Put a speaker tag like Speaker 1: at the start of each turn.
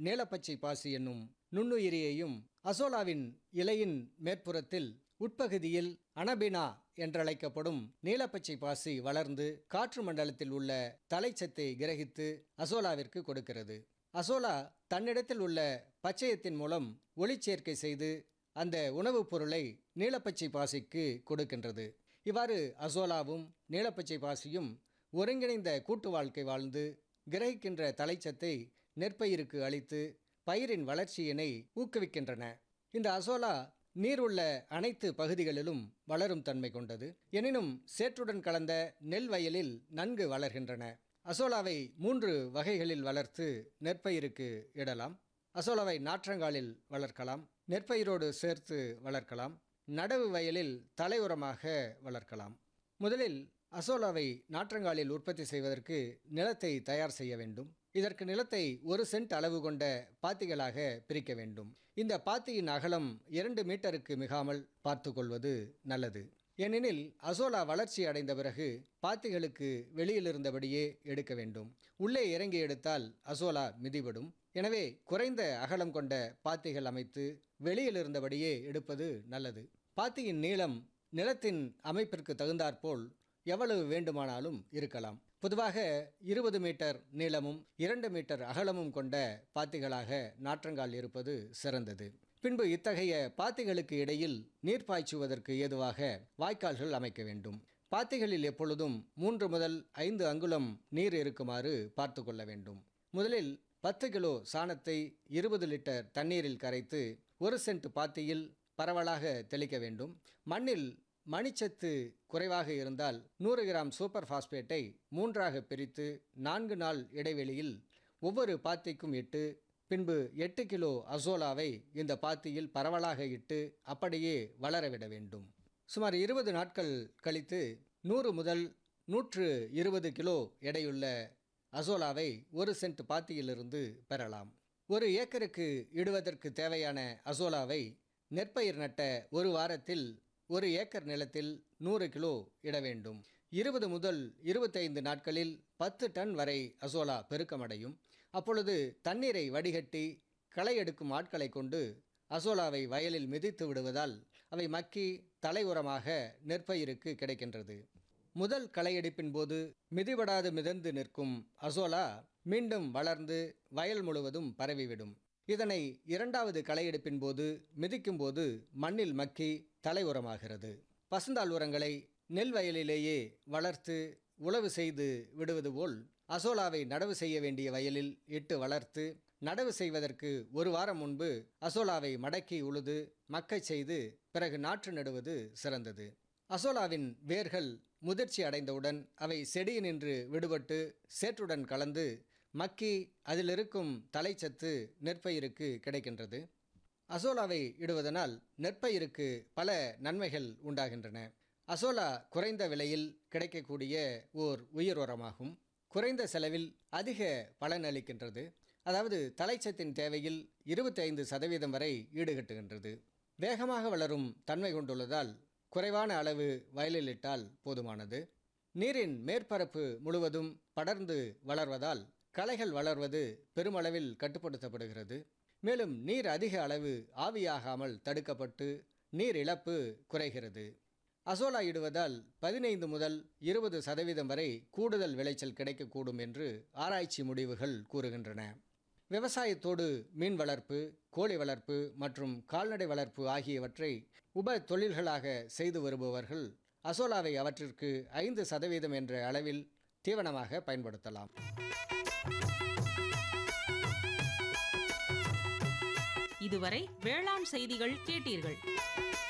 Speaker 1: நீலப்பச்சை பாசி என்னும் நுண்ணுயிரியையும் அசோலாவின் இலையின் மேற்புறத்தில் உட்பகுதியில் அனபினா என்றழைக்கப்படும் நீலப்பச்சை பாசி வளர்ந்து காற்று மண்டலத்தில் உள்ள தலைச்சத்தை கிரகித்து அசோலாவிற்கு கொடுக்கிறது அசோலா தன்னிடத்தில் உள்ள பச்சையத்தின் மூலம் ஒளிச்சேர்க்கை செய்து அந்த உணவுப் பொருளை நீலப்பச்சை பாசிக்கு கொடுக்கின்றது இவ்வாறு அசோலாவும் நீலப்பச்சை பாசியும் ஒருங்கிணைந்த கூட்டு வாழ்க்கை வாழ்ந்து கிரகிக்கின்ற தலைச்சத்தை நெற்பயிருக்கு அளித்து பயிரின் வளர்ச்சியினை ஊக்குவிக்கின்றன இந்த அசோலா நீர் உள்ள அனைத்து பகுதிகளிலும் வளரும் தன்மை கொண்டது எனினும் சேற்றுடன் கலந்த நெல் வயலில் நன்கு வளர்கின்றன அசோலாவை மூன்று வகைகளில் வளர்த்து நெற்பயிருக்கு இடலாம் அசோலாவை நாற்றங்காலில் வளர்க்கலாம் நெற்பயிரோடு சேர்த்து வளர்க்கலாம் நடவு வயலில் தலையுரமாக வளர்க்கலாம் முதலில் அசோலாவை நாற்றங்காலில் உற்பத்தி செய்வதற்கு நிலத்தை தயார் செய்ய வேண்டும் இதற்கு நிலத்தை ஒரு சென்ட் அளவு கொண்ட பாத்திகளாக பிரிக்க வேண்டும் இந்த பாத்தியின் அகலம் இரண்டு மீட்டருக்கு மிகாமல் பார்த்து கொள்வது நல்லது ஏனெனில் அசோலா வளர்ச்சி அடைந்த பிறகு பாத்திகளுக்கு வெளியில் இருந்தபடியே எடுக்க வேண்டும் உள்ளே இறங்கி எடுத்தால் அசோலா மிதிபடும் எனவே குறைந்த அகலம் கொண்ட பாத்திகள் அமைத்து வெளியில் இருந்தபடியே எடுப்பது நல்லது பாத்தியின் நீளம் நிலத்தின் அமைப்பிற்கு தகுந்தாற்போல் எவ்வளவு வேண்டுமானாலும் இருக்கலாம் பொதுவாக இருபது மீட்டர் நீளமும் இரண்டு மீட்டர் அகலமும் கொண்ட பாத்திகளாக நாற்றங்கால் இருப்பது சிறந்தது பின்பு இத்தகைய பாத்திகளுக்கு இடையில் நீர் பாய்ச்சுவதற்கு ஏதுவாக வாய்க்கால்கள் அமைக்க வேண்டும் பாத்திகளில் எப்பொழுதும் மூன்று முதல் ஐந்து அங்குலம் நீர் இருக்குமாறு பார்த்து கொள்ள வேண்டும் முதலில் பத்து கிலோ சாணத்தை இருபது லிட்டர் தண்ணீரில் கரைத்து ஒரு சென்ட் பாத்தியில் பரவலாக தெளிக்க வேண்டும் மண்ணில் மணிச்சத்து குறைவாக இருந்தால் நூறு கிராம் சூப்பர் பாஸ்பேட்டை மூன்றாக பிரித்து நான்கு நாள் இடைவெளியில் ஒவ்வொரு பாத்திக்கும் இட்டு பின்பு எட்டு கிலோ அசோலாவை இந்த பாத்தியில் பரவலாக இட்டு அப்படியே வளரவிட வேண்டும் சுமார் இருபது நாட்கள் கழித்து நூறு முதல் நூற்று இருபது கிலோ எடையுள்ள அசோலாவை ஒரு சென்ட் பாத்தியிலிருந்து பெறலாம் ஒரு ஏக்கருக்கு இடுவதற்கு தேவையான அசோலாவை நெற்பயிர் நட்ட ஒரு வாரத்தில் ஒரு ஏக்கர் நிலத்தில் நூறு கிலோ இட வேண்டும் இருபது முதல் இருபத்தைந்து நாட்களில் பத்து டன் வரை அசோலா பெருக்கமடையும் அப்பொழுது தண்ணீரை வடிகட்டி களை எடுக்கும் ஆட்களை கொண்டு அசோலாவை வயலில் மிதித்து விடுவதால் அவை மக்கி தலை உரமாக நெற்பயிருக்கு கிடைக்கின்றது முதல் களையெடுப்பின் போது மிதிபடாது மிதந்து நிற்கும் அசோலா மீண்டும் வளர்ந்து வயல் முழுவதும் பரவிவிடும் இதனை இரண்டாவது களையெடுப்பின் போது மிதிக்கும் போது மண்ணில் மக்கி தலை உரமாகிறது பசுந்தாள் உரங்களை நெல் வயலிலேயே வளர்த்து உழவு செய்து விடுவது போல் அசோலாவை நடவு செய்ய வேண்டிய வயலில் இட்டு வளர்த்து நடவு செய்வதற்கு ஒரு வாரம் முன்பு அசோலாவை மடக்கி உழுது மக்கச் செய்து பிறகு நாற்று நடுவது சிறந்தது அசோலாவின் வேர்கள் முதிர்ச்சி அடைந்தவுடன் அவை செடியினின்று விடுபட்டு சேற்றுடன் கலந்து மக்கி அதில் இருக்கும் தலைச்சத்து நெற்பயிருக்கு கிடைக்கின்றது அசோலாவை இடுவதனால் நெற்பயிருக்கு பல நன்மைகள் உண்டாகின்றன அசோலா குறைந்த விலையில் கிடைக்கக்கூடிய ஓர் உயிர் உரமாகும் குறைந்த செலவில் அதிக பலன் அளிக்கின்றது அதாவது தலைச்சத்தின் தேவையில் இருபத்தைந்து சதவீதம் வரை ஈடுகட்டுகின்றது வேகமாக வளரும் தன்மை கொண்டுள்ளதால் குறைவான அளவு வயலில் இட்டால் போதுமானது நீரின் மேற்பரப்பு முழுவதும் படர்ந்து வளர்வதால் களைகள் வளர்வது பெருமளவில் கட்டுப்படுத்தப்படுகிறது மேலும் நீர் அதிக அளவு ஆவியாகாமல் தடுக்கப்பட்டு நீர் இழப்பு குறைகிறது அசோலா இடுவதால் பதினைந்து முதல் இருபது சதவீதம் வரை கூடுதல் விளைச்சல் கிடைக்கக்கூடும் என்று ஆராய்ச்சி முடிவுகள் கூறுகின்றன விவசாயத்தோடு மீன் வளர்ப்பு கோழி வளர்ப்பு மற்றும் கால்நடை வளர்ப்பு ஆகியவற்றை உப தொழில்களாக செய்து வருபவர்கள் அசோலாவை அவற்றிற்கு ஐந்து சதவீதம் என்ற அளவில் தீவனமாக பயன்படுத்தலாம்
Speaker 2: இதுவரை வேளாண் செய்திகள் கேட்டீர்கள்